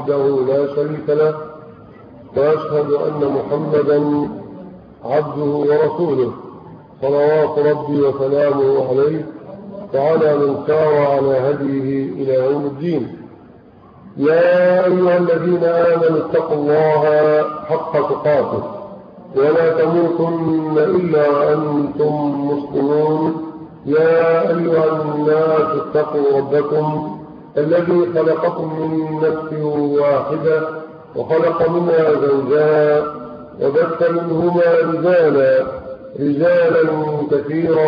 وحده لا شريك له وأشهد أن محمدا عبده ورسوله صلوات ربي وسلامه عليه وعلى من سار على هديه إلى يوم الدين يا أيها الذين آمنوا اتقوا الله حق تقاته ولا تموتن إلا وأنتم مسلمون يا أيها الناس اتقوا ربكم الذي خلقكم من نفس واحدة وخلق منها زوجها وبث منهما رجالا رجالا كثيرا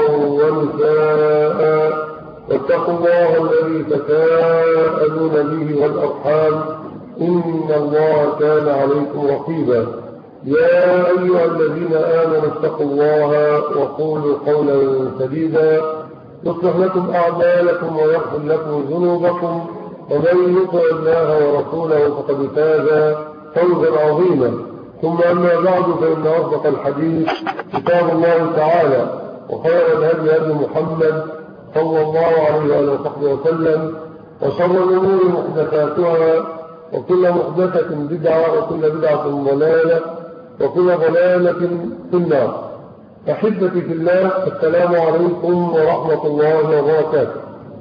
ونساء واتقوا الله الذي تساءلون به والأرحام إن الله كان عليكم رقيبا يا أيها الذين آمنوا اتقوا الله وقولوا قولا سديدا يصلح لكم أعمالكم ويغفر لكم ذنوبكم ومن يطع الله ورسوله فقد فاز فوزا عظيما ثم أما بعد فإن أصدق الحديث كتاب الله تعالى وخير الهدي هدي محمد صلى الله عليه وآله وصحبه وسلم وشر الأمور محدثاتها وكل محدثة بدعة وكل بدعة ضلالة وكل ضلالة في النار أحبتي في الله السلام عليكم ورحمة الله وبركاته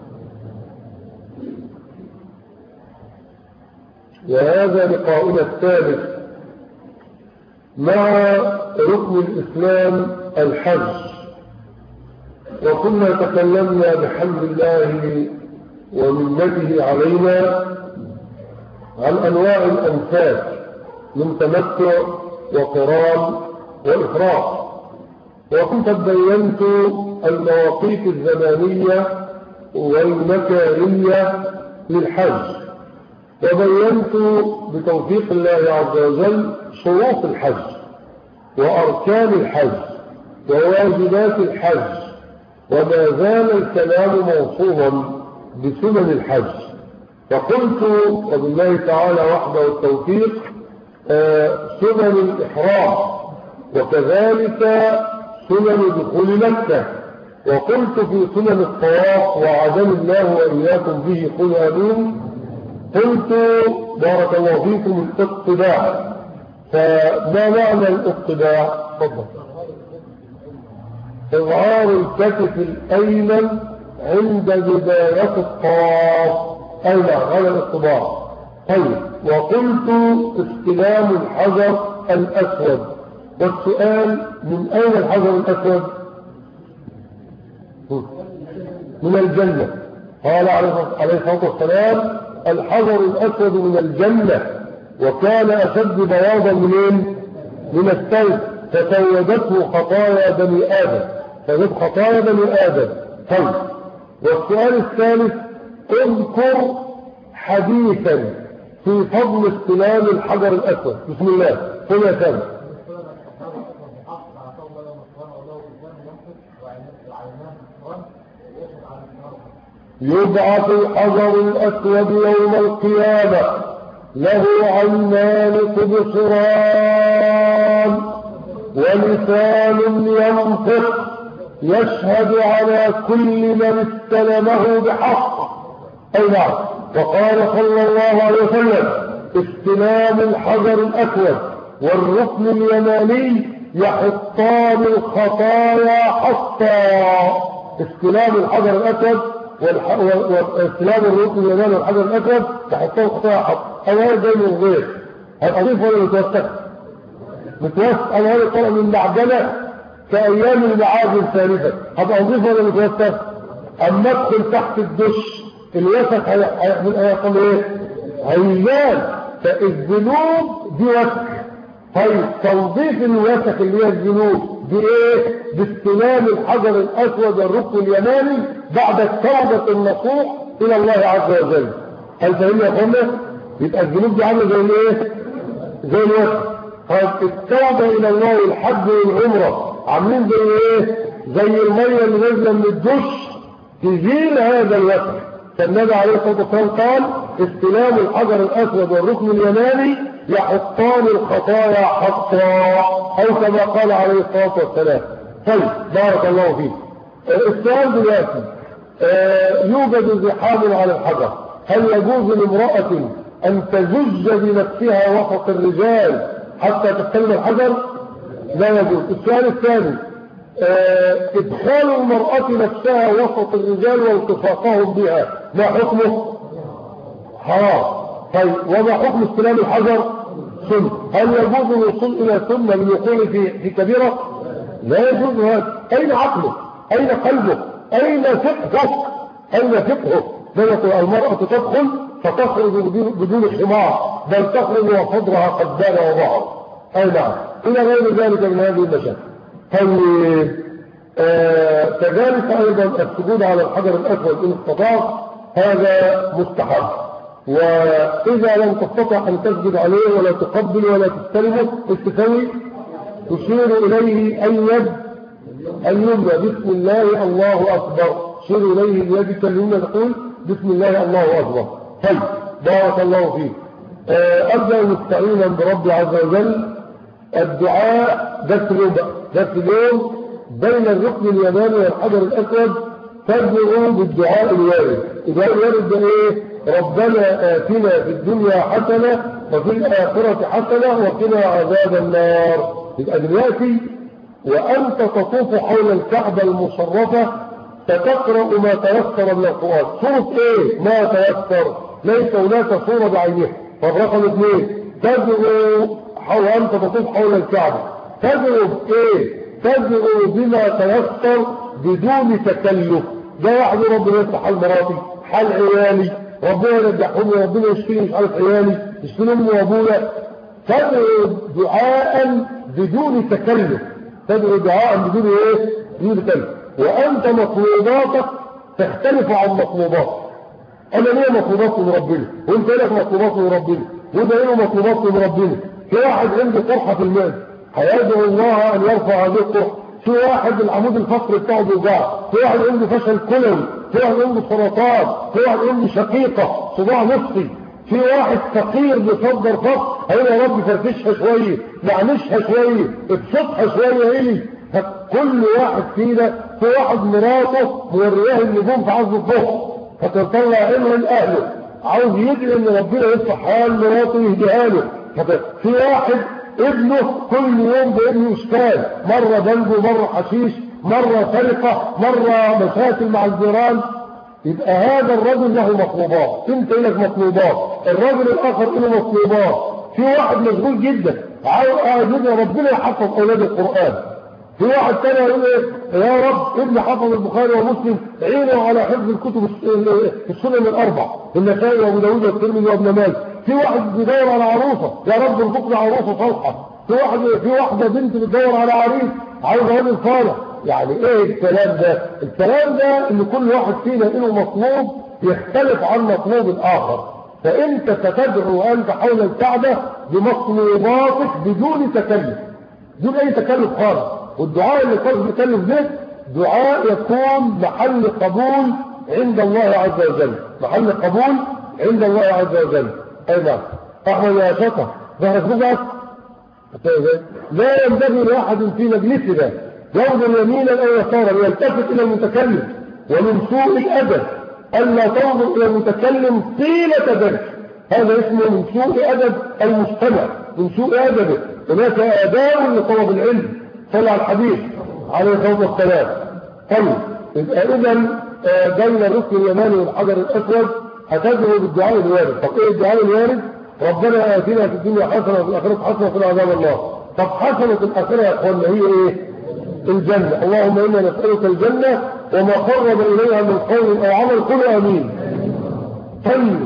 وهذا لقاؤنا الثالث مع ركن الإسلام الحج وكنا تكلمنا بحمد الله ومنته علينا عن أنواع الأنفاس من تمتع وقران وإفراط وكنت بينت المواقيت الزمانية والمكانية للحج وبينت بتوفيق الله عز وجل شروط الحج وأركان الحج وواجبات الحج وما زال الكلام موصولا بسنن الحج فقلت وبالله تعالى وحده التوفيق سنن الإحرام وكذلك سنن دخول مكة وقلت في سنن الطواف وعدم الله وإياكم به قل آمين قلت بارك الله فيكم الاقتداء فما معنى الاقتداء تفضل إظهار الكتف الأيمن عند بداية الطواف أي نعم هذا الاقتداء طيب وقلت استلام الحجر الأسود والسؤال من أين الحجر الأسود من الجنة قال عليه الصلاة والسلام الحجر الأسود من الجنة وكان أشد بياضا منين من السيف فسودته خطايا بني آدم فجد خطايا بني آدم طيب والسؤال الثالث اذكر حديثا في فضل استلام الحجر الأسود بسم الله هنا كم يبعث الحجر الأسود يوم القيامة له عينان تبصران ولسان ينطق يشهد على كل من استلمه بحق أي نعم وقال صلى الله عليه وسلم استلام الحجر الأسود والركن اليماني يحطان الخطايا حطا استلام الحجر الأسود واستلام الركن اليماني والحجر الأسود يحطان الخطايا حطا أولا زي من غير هتضيف ولا متوسط متوسط أنا هذا طلع من معجنة كأيام المعاد الثالثة هبقى أضيف ولا متوسط أما أدخل تحت الدش الوسط هيحمل هيقول إيه عيان فالذنوب دي وسخ طيب تنظيف الوسخ اللي هي الذنوب بايه باستلام الحجر الاسود والركن اليماني بعد التوبه النصوح الى الله عز وجل هل فهمنا يا اخوانا يبقى الذنوب دي عامله زي الايه زي الوسخ طيب التوبه الى الله والحج والعمره عاملين زي ايه زي الميه اللي نازله من الدش تزيل هذا الوسخ فالنبي عليه الصلاه والسلام قال استلام الحجر الاسود والركن اليماني يحطان الخطايا حطا او كما قال عليه الصلاه والسلام طيب بارك الله فيك السؤال دلوقتي آه يوجد زحام على الحجر هل يجوز لامرأة أن تزج بنفسها وسط الرجال حتى تستلم الحجر لا يجوز السؤال الثاني آه، ادخال المرأة نفسها وسط الرجال والتصاقهم بها ما حكمه حرام طيب وما حكم استلام الحجر سنة هل يجوز الوصول الى سنة للوقوع في في كبيرة لا يجوز هذا اين عقله اين قلبه اين فقهه اين فقهه بيت المرأة تدخل فتخرج بدون حمار بل تخرج وصدرها قد بان وظهر اي نعم الى غير ذلك من هذه المشاكل طيب آه كذلك ايضا السجود على الحجر الاسود ان استطاع هذا مستحب واذا لم تستطع ان تسجد عليه ولا تقبل ولا تستلمه تسوي تشير اليه اي يد اليمنى بسم الله الله اكبر تشير اليه بيدك اليمنى تقول بسم الله الله اكبر طيب بارك الله فيك آه ابدا مستعينا برب عز وجل الدعاء درس اليوم بقى درس اليوم بين الركن اليماني والحجر الأسود تدعو بالدعاء الوارد الدعاء الوارد ده ايه ربنا آتنا في الدنيا حسنة وفي الآخرة حسنة وقنا عذاب النار يبقى دلوقتي وأنت تطوف حول الكعبة المشرفة ستقرأ ما تيسر من القرآن سورة ايه ما تيسر ليس هناك سورة بعينها فالرقم اثنين تدعو حول أنت تطوف حول الكعبة تدعو بإيه تدعو بما تيسر بدون تكلف ده واحد ربنا يفتح حال مراتي حال عيالي ربنا يرجعهم ربنا يشفيني مش عارف عيالي يشفيني امي وابويا تدعو دعاء بدون تكلف تدعو دعاء بدون ايه بدون تكلف وانت مطلوباتك تختلف عن مطلوباتك انا ليه مطلوبات من ربنا وانت لك مطلوبات من ربنا وده له مطلوبات من ربنا في واحد عنده قرحة في المال هيدعو الله ان يرفع هذه القرحة في واحد العمود الفقري بتاعه بيوجعه في واحد عنده فشل كلوي في واحد عنده سرطان في واحد عنده شقيقة صداع نصفي في واحد فقير بيصدر فقر هيقول يا رب فرفشها شوية نعنشها شوية ابسطها شوية ايه فكل واحد فينا في واحد مراته مورياه النجوم في عز الظهر فتطلع عينها لاهله عاوز يدعي ان ربنا يصلح حال مراته يهديها له في واحد ابنه كل يوم بابنه اشكال مرة بلبه مرة حشيش مرة سرقة مرة مشاكل مع الجيران يبقى هذا الرجل له مطلوبات انت لك مطلوبات الرجل الاخر له مطلوبات في واحد مشغول جدا عاوز ربنا يحفظ اولاد القرآن في واحد تاني يقول ايه يا رب ابن حفظ البخاري ومسلم عينه على حفظ الكتب السنن الاربع النسائي وابو داوود والترمذي وابن ماجه في واحد بيدور على عروسه يا رب ارزقنا عروسه صالحه في واحد في واحده بنت بتدور على عريس عايز راجل صالح يعني ايه الكلام ده الكلام ده ان كل واحد فينا له مطلوب يختلف عن مطلوب الاخر فانت ستدعو انت حول الكعبه بمطلوباتك بدون تكلف بدون اي تكلف خالص والدعاء اللي كان بيتكلف ده دعاء يكون محل قبول عند الله عز وجل محل قبول عند الله عز وجل اي نعم احمد يا شطر ظهرك بقى لا ينبغي لأحد في مجلسنا ينظر يمينا أو يسارا يلتفت إلى المتكلم ومن سوء الأدب ألا تنظر إلى المتكلم طيلة درس هذا اسمه من سوء أدب المستمع من سوء أدبه هناك آداب لطلب العلم صلى على الحديث عليه الصلاة والسلام طيب يبقى إذا بين الركن اليماني والحجر الأسود هتدعو بالدعاء الوارد طب إيه الدعاء الوارد ربنا آتنا في الدنيا حسنة وفي الآخرة حسنة وفي عذاب الله طب حسنة الآخرة يا أخوانا هي إيه الجنة اللهم إنا نسألك الجنة وما قرب إليها من قول أو عمل كل آمين طيب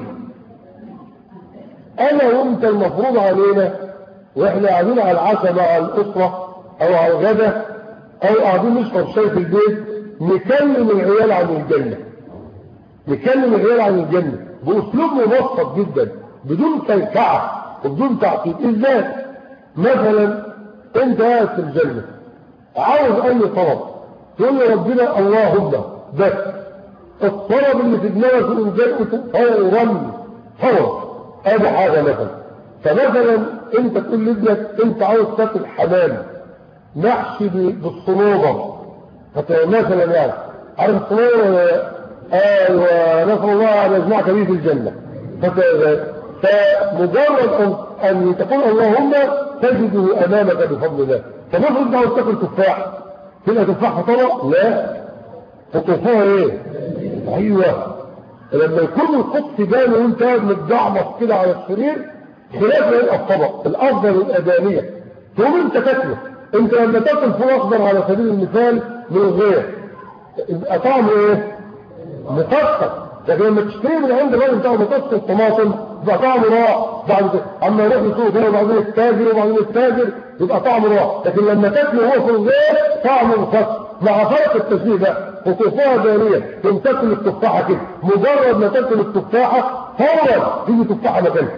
أنا وأنت المفروض علينا وإحنا قاعدين على العشاء مع الأسرة أو على الغداء أو قاعدين نشرب شاي في البيت نكلم العيال عن الجنة نكلم العيال عن الجنة بأسلوب مبسط جدا بدون تلكعة وبدون تعقيد ازاي مثلا انت قاعد في الجنة عاوز اي طلب تقول له ربنا اللهم بس الطلب اللي في دماغك من جنة فورا فورا ادي حاجة مثلا فمثلا انت تقول لابنك انت عاوز تاكل حمام محشي بالصنوبة مثلا يعني عارف الصنوبة ايوه نسأل الله ان يجمعك به في الجنة فمجرد أن تقول اللهم تجده أمامك بفضل الله فمفرض انت عاوز تاكل تفاح تلقى تفاح طبق لا خطوفها ايه ايوه لما يكون القدس بان وانت قاعد متجعمص كده على السرير خلاف يبقى الطبق الافضل الادانيه تقوم انت تاكله انت لما تاكل فول اخضر على سبيل المثال من غير يبقى طعمه ايه مفصل لكن لما تشتري من عند الراجل بتاع بطاطس الطماطم يبقى طعمه رائع بعد كده اما يروح يسوق كده وبعدين التاجر وبعدين التاجر يبقى طعمه رائع لكن لما تاكله هو في الغير طعمه مفصل مع فرق التشبيه ده خطوفها دارية ان تاكل التفاحة كده مجرد ما تاكل التفاحة فورا تيجي تفاحة مكانها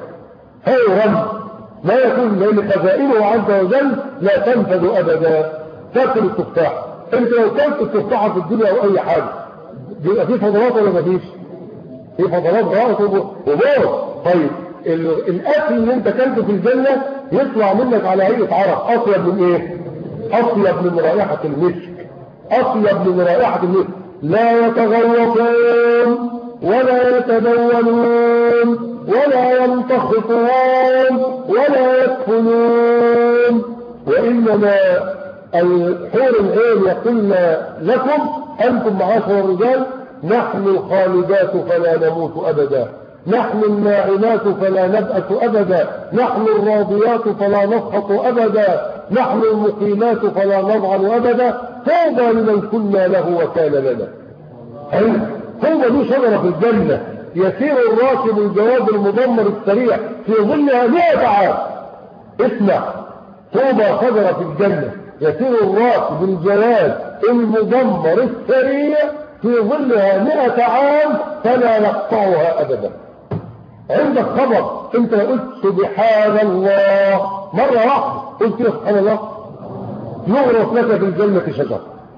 فورا لا يكون لان خزائنه عز وجل لا تنفذ ابدا تاكل التفاحة انت لو كلت التفاحة في الدنيا او اي حاجة بيبقى في فضلات ولا مفيش في فضلات غلط وبور طيب الاكل اللي انت كلته في الجنة يطلع منك على هيئة عرق اطيب من ايه اطيب من رائحة المسك أطيب من رائحة المسك لا يتغوطون ولا يتبولون ولا ينتخطون ولا يدخلون وإنما الحور العين يقولن لكم أنتم معاشر الرجال نحن الخالدات فلا نموت أبدا نحن الناعمات فلا نبأس أبدا نحن الراضيات فلا نسخط أبدا نحن المقيمات فلا نضعن أبدا طوبى لمن كنا له وكان لنا أي طوبى دي شجرة في الجنة يسير الراكب الجواد المدمر السريع في ظلها مئة عام اسمع طوبى شجرة في الجنة يسير الراكب الجواد المدمر السريع في ظلها مئة عام فلا نقطعها أبدا عندك خبر انت قلت سبحان الله مرة واحدة قلت يا سبحان الله يغرف لك في الجنة شجرة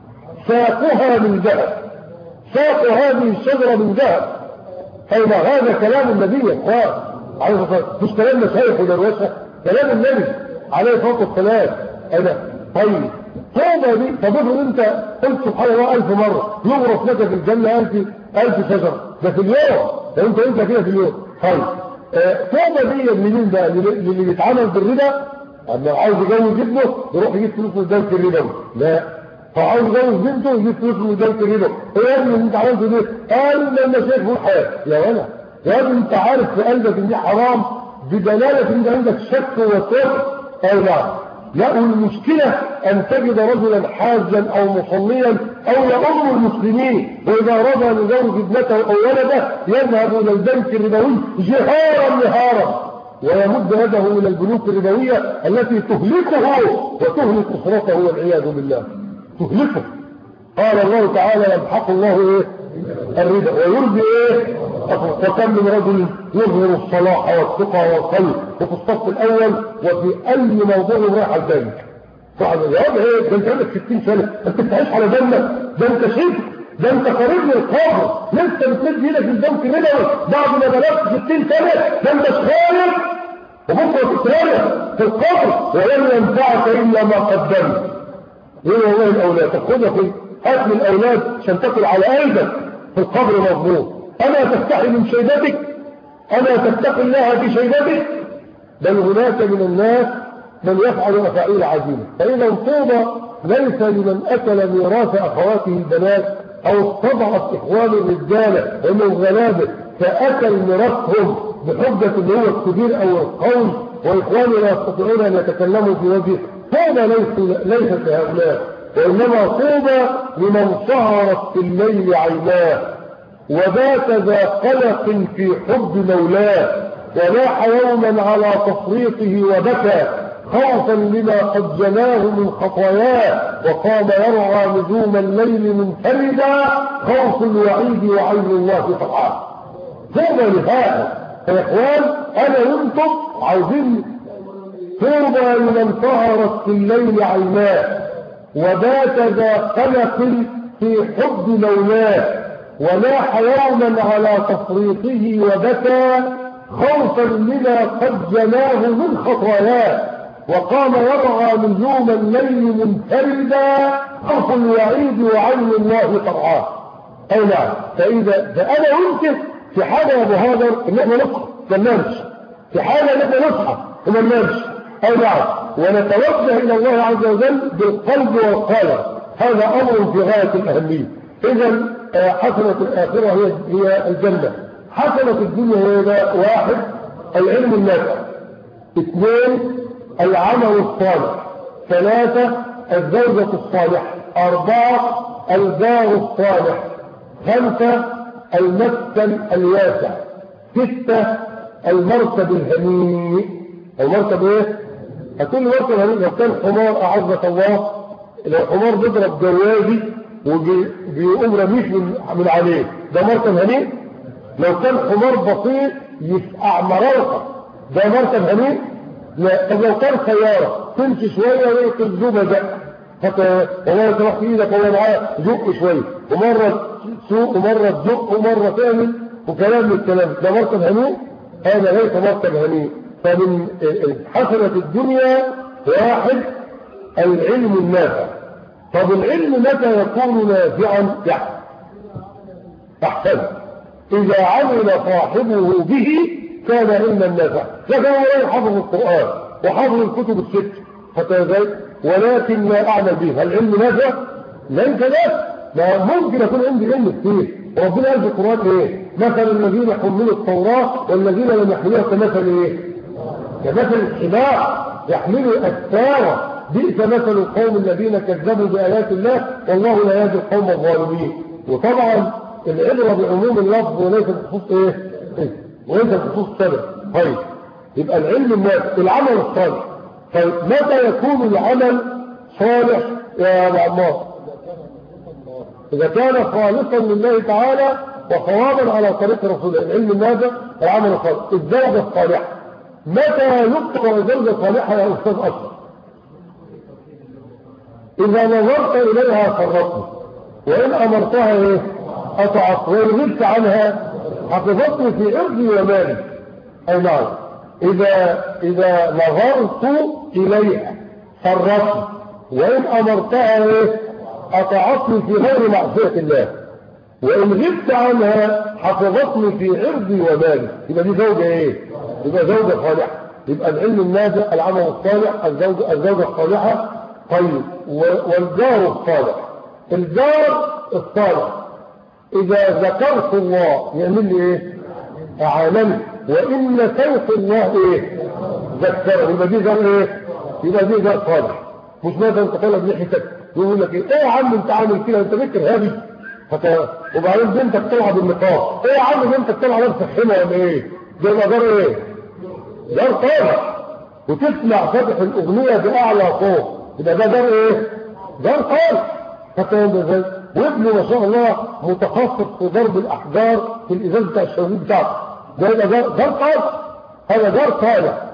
ساقها من ذهب ساق هذه الشجرة من ذهب أين هذا كلام النبي يا اخوان عليه الصلاة والسلام مش كلام مشايخ ودروسة كلام النبي عليه الصلاة والسلام أين طيب طوبة دي فبفرض انت قلت سبحان الله ألف مرة يغرف لك في الجنة ألف ألف شجرة ده في اليوم ده انت انت كده في اليوم طيب طوبة دي منين بقى اللي بيتعامل بالربا اما عاوز يجوز ابنه يروح يجيب فلوس من البنك الربوي لا فعاوز يجوز بنته يجيب فلوس من البنك الربوي ايه يا ابني اللي انت عملته ده قال لما شايف في الحياه يا ولد يا ابني انت عارف في قلبك ان دي حرام بدلاله ان عندك شك وكفر او لا لا والمشكلة أن تجد رجلا حاجا أو مصليا أو يأم المسلمين وإذا أراد أن يزوج ابنته أو ولده يذهب إلى البنك الربوي جهارا نهارا ويمد يده إلى البنوك الربوية التي تهلكه وتهلك أسرته والعياذ بالله تهلكه قال الله تعالى يمحق الله إيه الربا ويرضي إيه وكم من رجل يظهر الصلاح والثقة والخير وفي الصف الأول وفي أي موضوع راح البنك بعد الجواب ايه ده انت عندك 60 سنة انت بتعيش على جنة ده انت شرك ده انت قريب من القبر لسه بتمد ايدك البنك الربوي بعد ما بلغت 60 سنة ده انت خايف وبكره تتراجع في القبر ولن ينفعك الا ما قدمت ايه والله الاولاد تاخدها في هات من الاولاد عشان تاكل على قلبك في القبر مظلوم ألا تستحي من شيبتك ألا تتقي الله في شيبتك بل هناك من الناس من يفعل أفعيل عجيبة فإذا طوبى ليس لمن أكل ميراث أخواته البنات أو استضعف إخوان الرجالة ومن غلابة فأكل ميراثهم بحجة اللي هو الكبير أو القوم وإخوانه لا يستطيعون أن يتكلموا في وجهه طوبى ليس ليست لهؤلاء وإنما طوبى لمن سهرت في الليل عيناه وبات ذا قلق في حب مولاه ولاح يوما على تفريطه وبكى خوفا لما قد جناه من خطاياه وقام يرعى نجوم الليل منفردا خوف الوعيد وعين الله فرحاه طوبى لهذا يا اخوان انا وانتم عايزين طوبى لمن سهرت في الليل عيناه وبات ذا قلق في حب مولاه ولاح يوما على تفريطه وبكى خوفا لما قد جناه من خطاياه وقام يرعى نجوم الليل منفردا خوف الوعيد وعين الله ترعاه اي نعم فاذا فانا وانت في حاجه يا ابو هاجر ان احنا نقرا ما ننامش في حالة نبقى نصحى وما ننامش أو نعم ونتوجه إلى الله عز وجل بالقلب والقالب هذا أمر في غاية الأهمية إذا آه، حسنة الآخرة هي هي الجنة حسنة الدنيا هي واحد العلم النافع اثنين العمل الصالح ثلاثة الزوجة الصالحة أربعة الجار الصالح خمسة المسكن الواسع ستة المركب الهنيء المركب ايه؟ هتقول لي مركب هنيء لو كان حمار أعزك الله لو حمار بيضرب جوازي وبيقوم رميش من, من عليه ده مركب هنيء لو كان حمار بسيط يفقع مرارقة ده مركب هنيء لا طب لو كان سيارة تمشي شوية ويقتل زوبة ده حتى والله تروح في ايدك والله معاه زق شوية ومرة تسوق ومرة تزق ومرة تعمل وكلام من الكلام ده مركب هنيء هذا ليس مركب هنيء فمن حسنة الدنيا واحد العلم النافع طب العلم متى يكون نافعا يعني احسن اذا عمل صاحبه به كان علما نافعا لكن هو حفظ القرآن وحفظ الكتب الست حتى ذلك ولكن لا اعمل به هل العلم نافع ليس ذلك ما ممكن يكون عندي علم كثير ربنا قال في القرآن ايه مثل الذين حملوا التوراة والذين لم يحملوها كمثل ايه كمثل الحمار يحملوا أسفارا بئس مثل القوم الذين كذبوا بآيات الله والله لا يهدي القوم الظالمين وطبعا العبرة بعموم اللفظ وليس بخصوص ايه, إيه؟ وليس بخصوص سبب طيب يبقى العلم الناس العمل الصالح طيب متى يكون العمل صالح يا ابو عمار إذا كان خالصا لله تعالى وصوابا على طريق رسول العلم النافع العمل الصالح الزوجة الصالحة متى يذكر الزوجة الصالحة يا أستاذ أشرف إذا نظرت إليها فرطني وإن أمرتها إيه أطعت وإن غبت عنها حفظتني في عرضي ومالي أي نعم إذا, إذا نظرت إليها فرطني وإن أمرتها إيه أطعتني في غير معصية الله وإن غبت عنها حفظتني في عرضي ومالي يبقى دي زوجة إيه يبقى زوجة صالحة يبقى العلم النافع العمل الصالح الزوجة, الزوجة الصالحة طيب والجار الصالح الجار الصالح إذا ذكرت الله يعمل لي إيه أعانني وإن سوف الله إيه ذكره يبقى دي جار إيه يبقى دي جار صالح مش مثلا تطلب لحيتك يقول لك ايه يا عم انت عامل كده انت بنت ارهابي وبعدين بنتك طالعه بالنقاب ايه يا عم بنتك طالعه لابسه حمى ولا ايه ده يبقى جار ايه جار طالع وتسمع فتح الاغنيه باعلى صوت يبقى ده جار ايه جار طالع حتى ازاي وابنه ما شاء الله متخصص في ضرب الاحجار في الازاز بتاع الشهيد بتاعته ده يبقى جار طالع هذا جار طالع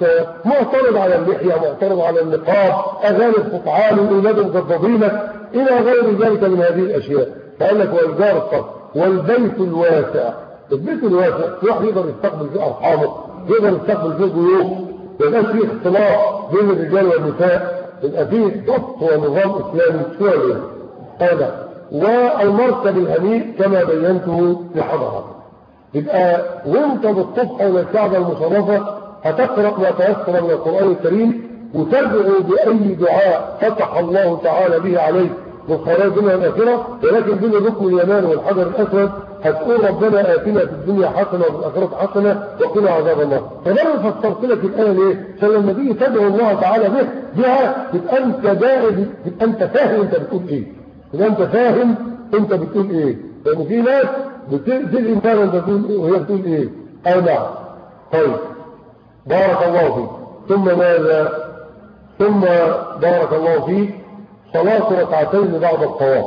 معترض على اللحية معترض على النقاب أغاني الفطعان أولاد الجضابين إلى غير ذلك من هذه الأشياء فقال لك والجار الصف والبيت الواسع البيت الواسع واحد يقدر يستقبل فيه أرحامه يقدر يستقبل فيه ضيوف يبقى فيه اختلاط بين الرجال والنساء يبقى فيه ضبط ونظام إسلامي شوية هذا والمركب الهنيء كما بينته لحضرتك يبقى وانت بالطفح حول الكعبة المشرفة هتقرأ ما تيسر من القرآن الكريم وتدعو بأي دعاء فتح الله تعالى به عليك من خيرات الدنيا والآخرة ولكن بين الركن اليمان والحجر الأسود هتقول ربنا آتنا في الدنيا حسنة وفي الآخرة حسنة وقنا عذاب الله فلما فسرت لك الآية ليه؟ عشان لما تيجي تدعو الله تعالى به بها تبقى أنت دائم تبقى أنت فاهم أنت بتقول إيه تبقى أنت فاهم أنت بتقول إيه لأن في ناس بتدعي فاهم أنت بتقول إيه وهي بتقول إيه أو نعم طيب بارك الله فيك ثم ماذا ثم بارك الله فيك صلاة ركعتين بعد الطواف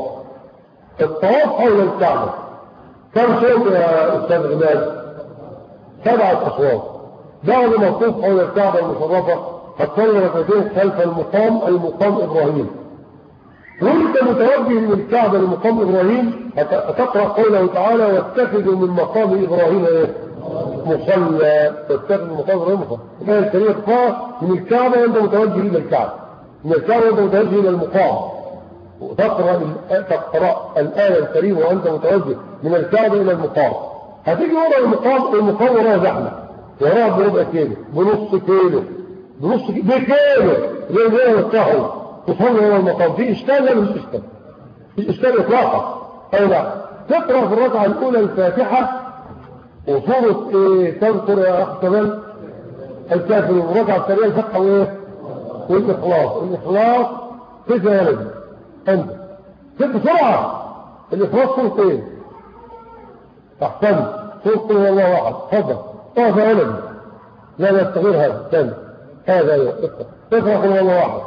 الطواف حول الكعبة كم شوط يا أستاذ عماد سبعة أشواط بعد ما تطوف حول الكعبة المشرفة هتصلي ركعتين خلف المقام المقام إبراهيم وانت متوجه من الكعبة لمقام إبراهيم هتقرأ قوله تعالى واتخذوا من مقام إبراهيم ايه مصلى تستخدم مقام رمضة الآية الكريمة تقرأ من الكعبة وانت متوجه إلى الكعبة من الكعبة وانت متوجه إلى المقام وتقرأ تقرأ الآية الكريمة وانت متوجه من الكعبة إلى المقام هتيجي ورا المقام المقام وراه زحمة وراها بربع كيلو بنص كيلو بنص كيلو بكيلو زي ما يفتحوا تصلي الى المقام في اشكال ولا مش اشكال في اشكال اطلاقا اي لا تقرا في الركعه الاولى الفاتحه وصورة ايه تذكر يا اخ كمان الكافر والركعه الثانيه الفتحه وايه والاخلاص الاخلاص كيف يا ولد انت كيف بسرعه الاخلاص صورة ايه احسن صورة قل هو الله واحد تفضل طاف يا ولد لا لا استغير هذا ثاني هذا ايوه اقرا اقرا قل هو الله واحد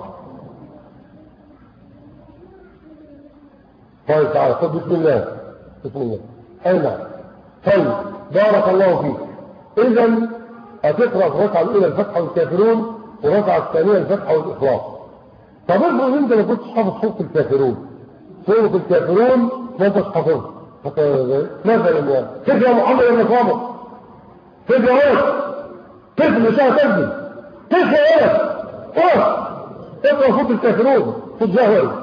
طيب تعالى خذ بسم الله بسم الله اي نعم طيب بارك الله فيك اذا هتقرا في الركعه الاولى الفتحه والكافرون والركعه الثانيه الفتحه والاخلاص طب افرض انت ما كنتش حافظ سوره الكافرون سوره الكافرون ما انتش حافظها مثلا يعني كيف يا محمد يا مصابر كيف يا ولد كيف مش هتجي كيف يا ولد اقف اقرا سوره الكافرون في الجاهل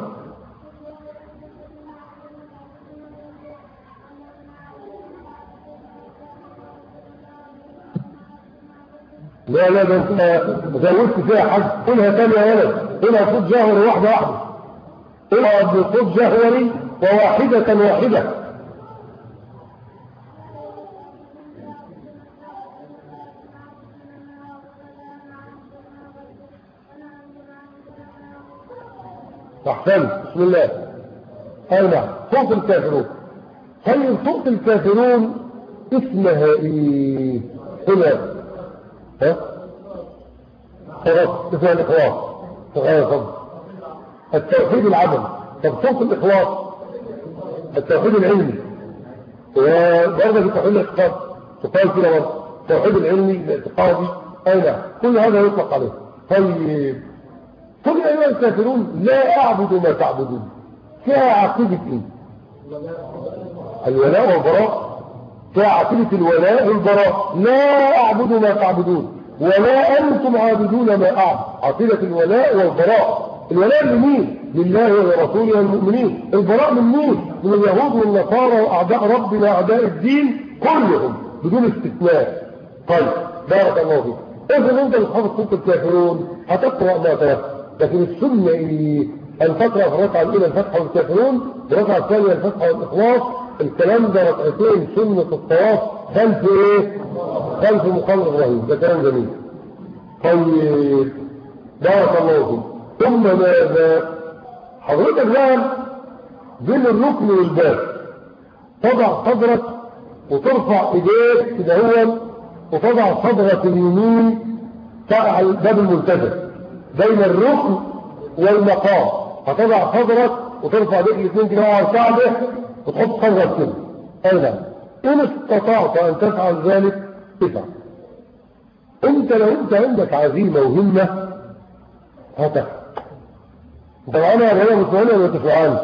لا لا ده انت زودت فيها حاجه قولها تاني يا ولد قولها صوت جهري واحده واحده قولها بصوت جهري وواحده واحده احسن بسم الله اي نعم صوت الكافرون طيب صوت الكافرون اسمها ايه هنا ها خلاص اسمها الاخلاص تغير فضل التوحيد العمل طب صوت الاخلاص التوحيد العلمي وبرضه التوحيد الاعتقاد تقال كده برضه التوحيد العلمي الاعتقادي اي نعم كل هذا يطلق عليه طيب قل ايها الكافرون لا اعبد ما تعبدون فيها عقيده ايه الولاء والبراء فيها عقيده الولاء والبراء لا اعبد ما تعبدون ولا انتم عابدون ما اعبد عقيده الولاء والبراء الولاء لمين لله ورسوله والمؤمنين البراء من مين من اليهود والنصارى واعداء ربنا اعداء الدين كلهم بدون استثناء طيب بارك الله فيك اذا انت مش حافظ سوره الكافرون هتقرا ما تيسر لكن السنة إيه؟ أن تقرأ في الركعة الأولى الفتحة والكافرون الركعة الثانية الفتحة والإخلاص الكلام ده ركعتين سنة الطواف خلف إيه؟ خلف مقام إبراهيم ده كلام جميل طيب بارك الله فيك ثم ماذا حضرتك بقى بين الركن والباب تضع صدرك وترفع ايديك كده هو وتضع صدرك اليمين تقع الباب الملتزم بين الركن والمقام هتضع صدرك وترفع بيك الاثنين كده على الكعبه وتحط صدرك كده ايضا ان استطعت ان تفعل ذلك افعل انت لو انت عندك عزيمه وهمه هتفعل انت معانا يا رياض متولي ولا تفعل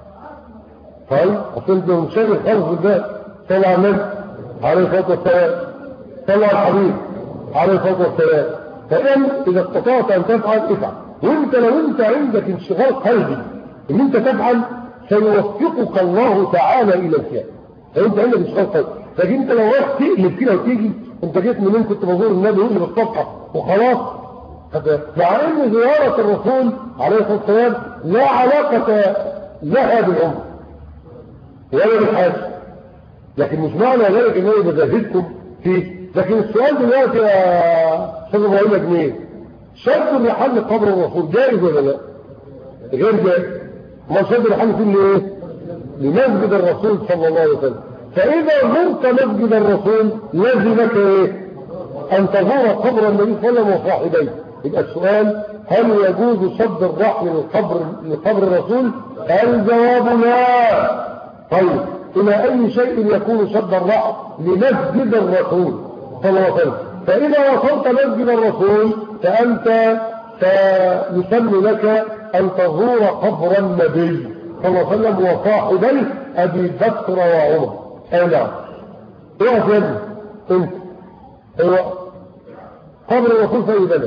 طيب اصل انت منشغل خالص بالبال صلى على النبي عليه الصلاه والسلام صلى على الحبيب عليه الصلاه والسلام فإن إذا استطعت أن تفعل افعل وانت لو انت عندك انشغال قلبي ان انت تفعل سيوفقك الله تعالى الى الفعل لو انت عندك انشغال قلبي لكن انت لو رايح تقلب كده وتيجي انت جيت منين كنت بزور النبي يقول لي بالصفحه وخلاص مع ان زياره الرسول عليه الصلاه والسلام لا علاقه لها بالعمر ولا بالحاج لكن مش معنى ذلك ان انا بجهزكم فيه لكن السؤال دلوقتي يا استاذ ابراهيم جنيه شد الرحال لقبر الرسول جائز ولا لا؟ غير جائز ما شد الرحال يكون لايه؟ لمسجد الرسول صلى الله عليه وسلم فاذا زرت مسجد الرسول لازمك ايه؟ ان تزور قبر النبي صلى الله عليه وسلم وصاحبيه يبقى السؤال هل يجوز شد الرحل لقبر لقبر الرسول؟ الجواب لا طيب الى اي شيء يكون شد الرحل لمسجد الرسول صلى الله عليه وسلم فإذا وصلت مسجد الرسول فأنت سيسمى لك أن تزور قبر النبي صلى الله عليه وسلم وصاحبيه أبي بكر وعمر أي نعم إيه يا سيدي أنت هو قبر الرسول في أي بلد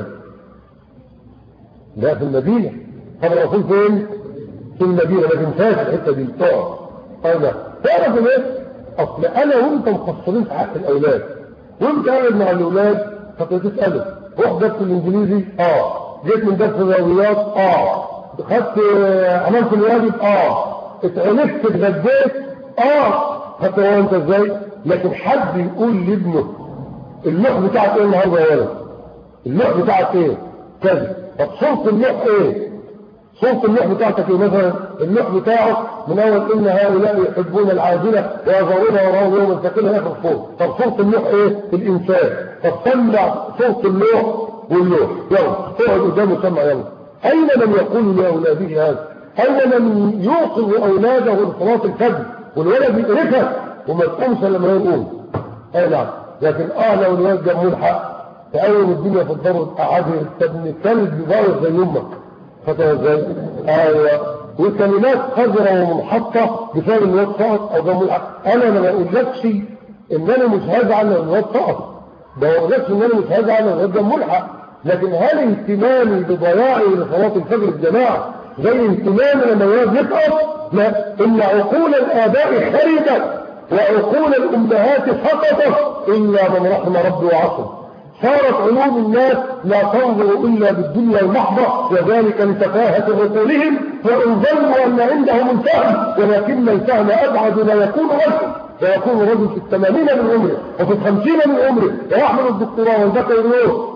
لا في المدينة قبر الرسول فين في المدينة لكن فاش الحتة دي تقعد أي نعم تعرف ايه أصل أنا وأنت مقصرين في حق الأولاد وانت قاعد مع الاولاد فتساله روح درس الانجليزي اه جيت من درس الرياضيات اه خدت عملت الواجب اه اتعنفت اتغديت اه خدت هو انت ازاي لكن حد يقول لابنه اللوح بتاعك ايه النهارده يا ولد اللوح بتاعك ايه كذا طب صوت اللوح ايه صوت اللوح بتاعتك ايه مثلا اللوح بتاعه من اول ان هؤلاء يحبون العاجله ويظهرون وراهم يوم ثقيلا ياخد صوت طب صوت اللوح ايه الانسان طب سمع صوت اللوح واللوح يلا اقعد قدامه سمع يلا اين من يقول لاولاده هذا اين من يوقظ اولاده لصلاه الفجر والولد يقرفها وما تقومش لما يقوم اي نعم لكن اه لو الولد جاب ملحق تقوم الدنيا في الدار قعد ابن الثالث بيبوظ زي امك فاهم ازاي؟ ايوه وكلمات قذرة ومنحطة بسبب الواد سقط او ده ملحق انا ما بقولكش ان انا مش هزعل لو الواد سقط ما بقولكش ان انا مش هزعل لو الواد ده ملحق لكن هل اهتمامي بضياعي لصلاة الفجر الجماعة زي اهتمامي لما الواد يسقط؟ لا ان عقول الاباء خربت وعقول الامهات سقطت الا من رحم ربي وعصر صارت علوم الناس لا تنظر إلا بالدنيا المحضة وذلك لتفاهة عقولهم وإن ظنوا أن عندهم الفهم ولكن الفهم أبعد لا يكون رجل فيكون رجل في الثمانين من عمره وفي الخمسين من عمره ويحمل الدكتوراه والبكالوريوس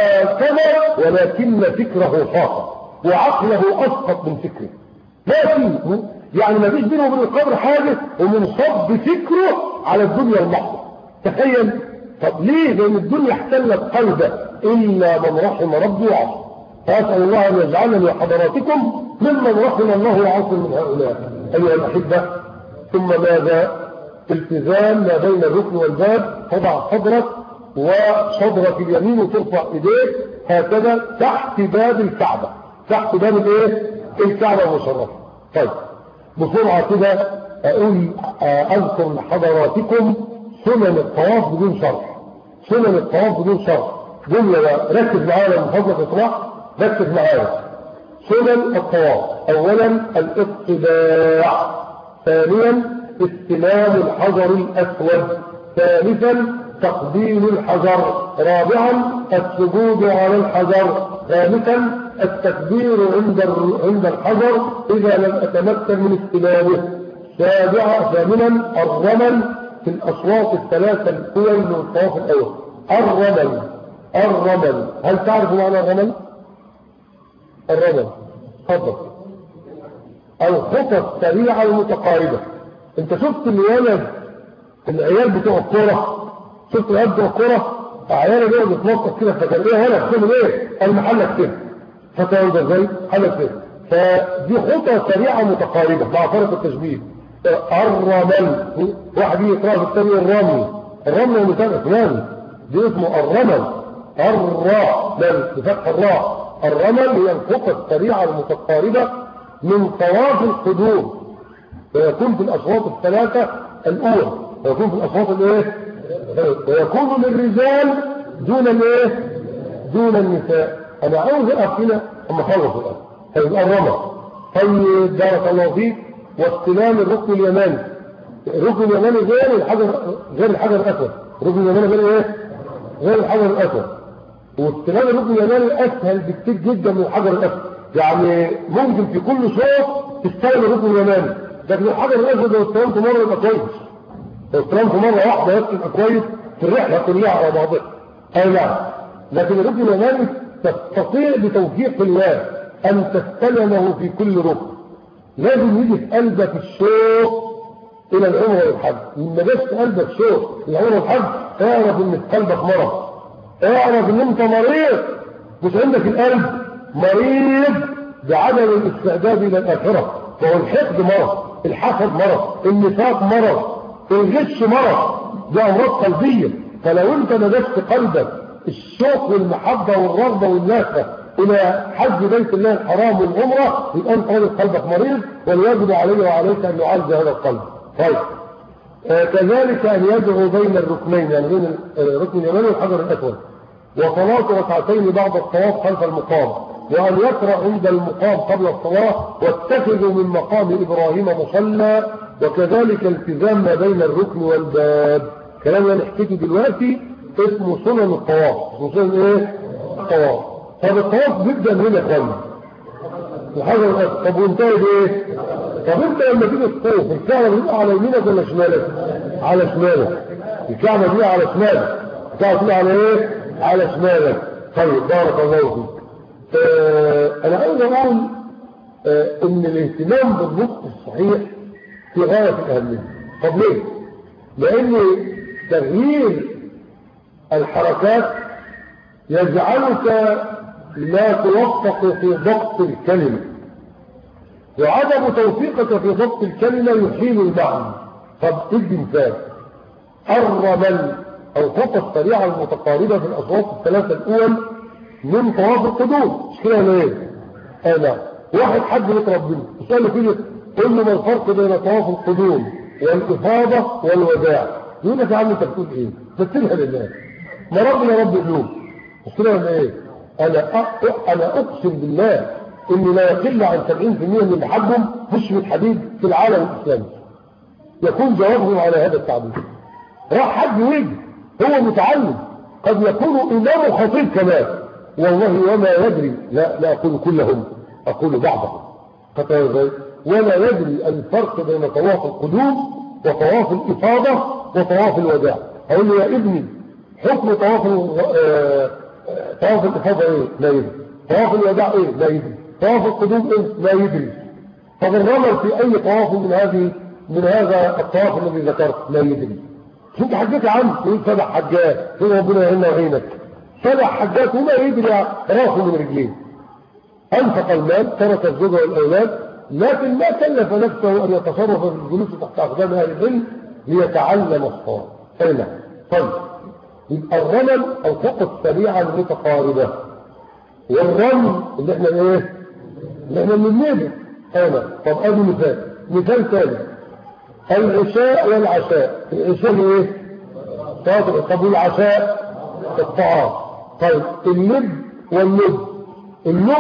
وكذا ولكن فكره خاطئ وعقله أسقط من فكره ما في يعني ما فيش بينه وبين القبر حاجة ومنصب بفكره على الدنيا المحضة تخيل طب ليه لان الدنيا احتلت قلبه الا من رحم ربي وعصر فاسال الله ان يجعلني وحضراتكم ممن رحم الله وعصر من هؤلاء ايها الاحبه ثم ماذا التزام ما بين الركن والباب تضع صدرك وصدرك اليمين وترفع ايديك هكذا تحت باب الكعبه تحت باب الايه الكعبه المشرفه طيب بسرعه كده اقول اذكر لحضراتكم سنن الطواف بدون شرح سنن الطواف بدون شرح جملة ركز معايا من فضلك اطلاع ركز معايا سنن الطواف اولا الاطلاع ثانيا استلام الحجر الاسود ثالثا تقديم الحجر رابعا السجود على الحجر خامسا التكبير عند عند الحجر اذا لم اتمكن من استلامه سابعا ثامنا الرمل في الأصوات الثلاثة الأول من الطواف الأول الرمل الرمل هل تعرف معنى الرمل؟ الرمل تفضل الخطط السريعة المتقاربة انت شفت الولد العيال بتوع الكورة شفت العيال بتوع الكورة عيال بيقعد يتنطط كده فكان ايه هنا بتعمل ايه؟ المحلك كده فتاة ده ازاي؟ محلك كده فدي خطة سريعة متقاربة مع فرق التشبيه الرمل واحد يقرأ في الثاني الرمل الرمل مثال فلان دي اسمه الرمل الراء بل بفتح الراء الرمل هي الخطة السريعة المتقاربة من طواف القدوم ويكون في الأشواط الثلاثة الأولى ويكون في الأشواط الايه ويكون للرجال دون الايه دون النساء انا عاوز اقف هنا اما اخلص الان طيب الرمل طيب بارك الله فيك واستلام الركن اليماني الركن اليماني غير الحجر غير الحجر الاسود الركن اليماني غير ايه غير الحجر الاسود واستلام الركن اليماني اسهل بكتير جدا من الحجر الاسود يعني ممكن في كل شوط تستلم الركن اليماني لكن الحجر الاسود لو استلمته مره يبقى كويس لو استلمته مره واحده يبقى كويس في الرحله كلها على بعضها اي نعم لكن الركن اليماني تستطيع بتوفيق الله ان تستلمه في كل ركن لازم يجي في قلبك الشوق الى العمر والحج لما جاش في قلبك شوق العمر والحج اعرف ان في قلبك مرض اعرف ان انت مريض مش عندك القلب مريض بعدم الاستعداد الى الاخره فهو الحقد مرض الحسد مرض النفاق مرض الغش مرض ده امراض قلبيه فلو انت نجست قلبك الشوق والمحبه والرغبه والناسه إلى حج بيت الله الحرام والعمرة يبقى أنت راجل قلبك مريض والواجب علي وعليك أن نعالج هذا القلب طيب آه كذلك أن يدعو بين الركنين يعني بين الركن اليماني والحجر الأسود وصلاة ركعتين بعد الطواف خلف المقام وأن يقرأ عند المقام قبل الصلاة واتخذوا من مقام إبراهيم مصلى وكذلك التزام ما بين الركن والباب كلام اللي حكيته دلوقتي اسمه سنن الطواف اسمه سنن ايه الطواف طب الطواف بيبدا من هنا يا اخوانا طب وانتهي بايه طب انت لما تيجي تطوف الكعبه دي على يمينك ولا شمالك على شمالك الكعبه دي على شمالك الكعبه دي على ايه على شمالك طيب بارك الله فيك آه انا عايز اقول آه ان الاهتمام بالنطق الصحيح في غايه الاهميه طب ليه لان تغيير الحركات يجعلك لا توفق في ضبط الكلمة وعدم توفيقك في ضبط الكلمة يحيل المعنى طب ادي مثال الرمل او فوق السريعة المتقاربة في الاصوات الثلاثة الاول من طواف القدوم مش كده ولا ايه؟ انا واحد حد يقرب منه يسأل له كده قول له ما الفرق بين طواف القدوم والإفاضة والوداع يقول لك يا عم انت بتقول ايه؟ بتسيبها لله ما ربنا رب القلوب مش كده ولا ايه؟ انا انا اقسم بالله ان لا يقل عن 70% من اللي حبهم مشرك حديد في العالم الاسلامي يكون جوابهم على هذا التعبير راح حد ويجي هو متعلم قد يكون امام خطيب كمان والله وما يدري لا لا اقول كلهم اقول بعضهم ولا يدري الفرق بين طواف القدوم وطواف الافاضه وطواف الوداع اقول له يا ابني حكم طواف طواف الإفاضة إيه؟ لا يدري طواف الوداع إيه؟ لا يدري طواف القدوم إيه؟ لا يدري طب الرمل في أي طواف من هذه من هذا الطواف الذي ذكرت لا يدري انت حجيت يا عم تقول سبع حجات تقول ربنا يعيننا ويعينك سبع حجات وما يدري راسه من رجليه انفق المال ترك الزوجة والاولاد لكن ما كلف نفسه ان يتصرف في الجلوس تحت اقدام اهل العلم ليتعلم الصلاه اين طيب يبقى الرمل الخطط السريعة المتقاربة والرمل اللي احنا ايه اللي احنا بننبه انا طب ادي مثال مثال ثاني العشاء والعشاء العشاء ايه طب طب والعشاء الطعام طيب اللب واللب اللب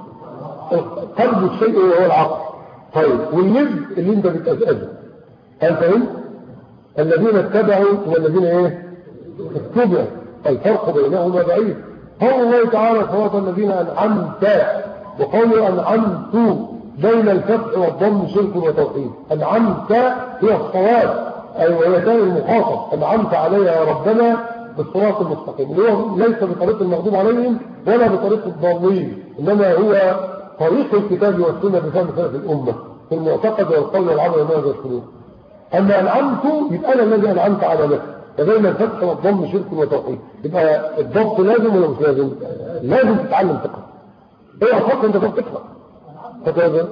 قلب الشيء هو العقل طيب واللب اللي انت بتأزأزه هل فهمت الذين اتبعوا والذين ايه اتبع الفرق بينهما بعيد قول الله تعالى صراط الذين أنعمت وقول أنعمت بين الفتح والضم شرك وتوحيد أنعمت هي الصواب أي وهي تاني المخاطب أنعمت عليها يا ربنا بالصراط المستقيم اللي هو ليس بطريق المغضوب عليهم ولا بطريق الضالين إنما هو طريق الكتاب والسنة بفهم سلف الأمة في المعتقد والقول والعمل وما يذكرون أما أنعمت يبقى أنا الذي أنعمت على نفسي فبين الفتح والضم شرك وتوحيد يبقى الضبط لازم ولا مش لازم لازم تتعلم تقرا ايه الفرق انت كنت تقرا فتوازن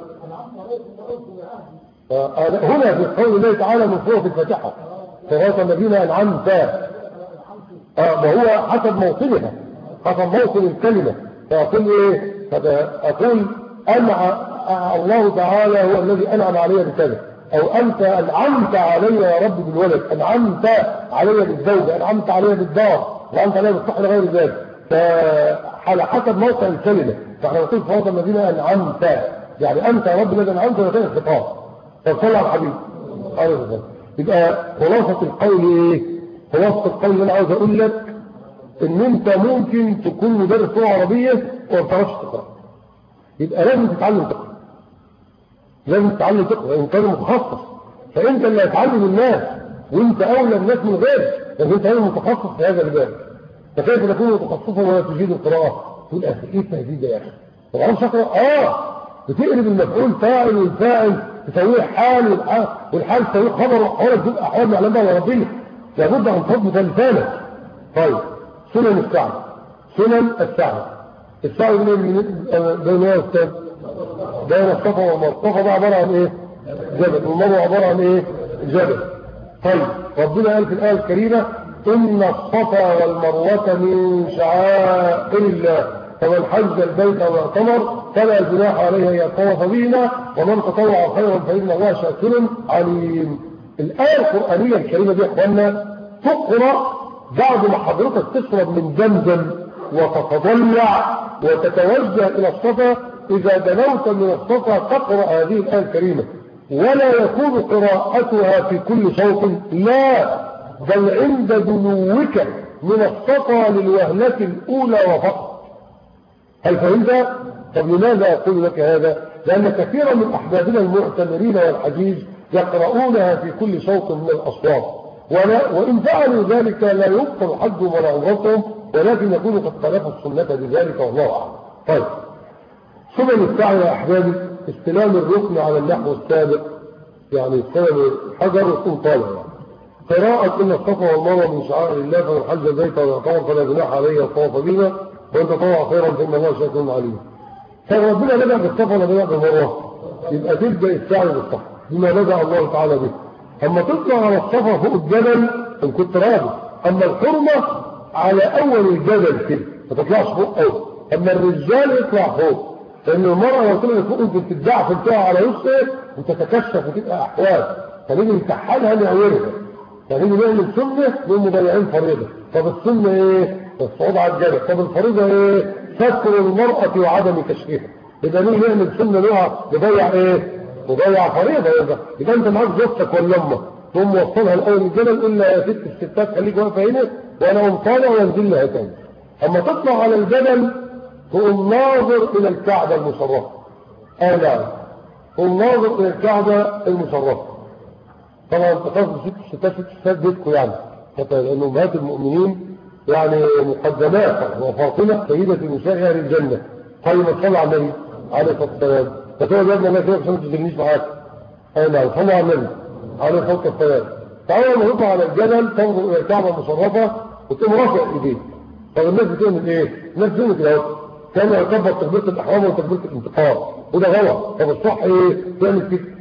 هنا في قول الله تعالى من سوره الفاتحه صراط الذين انعمت اه وهو حسب موطنها حسب موطن الكلمه فاقول ايه فاقول انع الله تعالى هو الذي انعم علي بكذا او انت انعمت علي يا رب بالولد انعمت علي بالزوجة انعمت علي بالدار وانت علي بالصحة غير ذلك فعلى حسب موقع الكلمة فاحنا نقول في وضع الذين انعمت يعني انت يا رب الذي انعمت وكان الخطاب فصلى على الحبيب عليه الصلاه يبقى خلاصة القول ايه خلاصة القول اللي انا عاوز اقول لك ان انت ممكن تكون مدرس لغه عربيه وما بتعرفش تقرا يبقى لازم تتعلم تقرا لازم تتعلم تقرا ان كان متخصص فانت اللي هتعلم الناس وانت اولى الناس من غيرك لكن انت اول متخصص في هذا الباب فكيف تكون متخصصا ولا تجيد القراءه تقول اخي ايه التهديد ده يا اخي ما بعرفش اقرا اه بتقلب المفعول فاعل والفاعل تسويه حال والحال, والحال تسويه خبر وحوالك تبقى احوال معلم بقى ربنا لابد ان تضبط لسانك طيب سنن السعي سنن السعي السعي بين بين ايه يا استاذ بين الصفا والمروه الصفا ده عباره عن ايه جبل والمروه عباره عن ايه جبل طيب ربنا قال في الايه الكريمه ان الصفا والمروه من شعائر الله فمن حج البيت واعتمر فلا جناح عليه ان يطوف بهما ومن تطوع خيرا فان الله شاكر عليم الايه القرانيه الكريمه دي يا اخوانا تقرا بعد ما حضرتك تشرب من زمزم وتتضلع وتتوجه الى الصفا اذا دنوت من الصفا تقرا هذه الايه الكريمه ولا يكون قراءتها في كل صوت لا بل عند دنوك من الصفا للوهلة الأولى وفقط هل فهمت؟ طب لماذا أقول لك هذا؟ لأن كثيرا من أحبابنا المعتمرين والحجيج يقرؤونها في كل صوت من الأصوات وإن فعلوا ذلك لا يبطل حجهم ولا عمرتهم ولكن يكون قد خالفوا السنة بذلك والله أعلم طيب سنن السعي يا أحبابي استلام الركن على النحو السابق يعني استلم الحجر يكون طالع يعني قراءة إن الصفا والمروة من شعائر الله فمن حج البيت ويعتبر فلا جناح عليه الطواف بهما وانت طوع خيرا فإن الله شاكر عليم فربنا بدأ بالصفا ولا بدأ بالمروة يبقى تبدأ السعي بالصفا بما بدأ الله تعالى به أما تطلع على الصفا فوق الجبل إن كنت راضي أما الحرمة على أول الجبل كده ما تطلعش فوق أول أما الرجال يطلع فوق لأن المرأة لو طلعت فوق أنت بتدعف بتاعها على وسطها وتتكشف وتبقى أحوال فنيجي نكحلها نعورها فنيجي نعمل سنة نقوم مضيعين فريضة طب السنة إيه؟ الصعود على الجبل طب الفريضة إيه؟ ستر المرأة وعدم كشفها إذا نيجي نعمل سنة نقع نضيع إيه؟ نضيع فريضة يبقى يبقى أنت معاك زوجتك ولا أمك تقوم موصلها الأول الجبل إلا يا ست الستات خليك واقفة هنا وأنا أقوم طالع وأنزل لها تاني أما تطلع على الجبل تقوم ناظر إلى الكعبة المشرفة آه نعم تقوم ناظر إلى الكعبة المشرفة طبعا تقصد ست ستات ست ستات بيتكم يعني لأن أمهات المؤمنين يعني مقدمات وفاطمة سيدة نساء أهل الجنة طيب صلى على النبي عليه الصلاة والسلام فتقول يا ابن الله كيف عشان ما تجنيش معاك أي نعم صلى على النبي عليه الصلاة والسلام تعالوا لما تطلع على الجبل تنظر إلى الكعبة المشرفة وتقوم رافع إيديك طب الناس بتعمل إيه؟ الناس بتعمل كده كان يعتبر تكبيرة الإحرام وتكبيرة الانتقال وده غلط طب الصح إيه؟ تعمل كده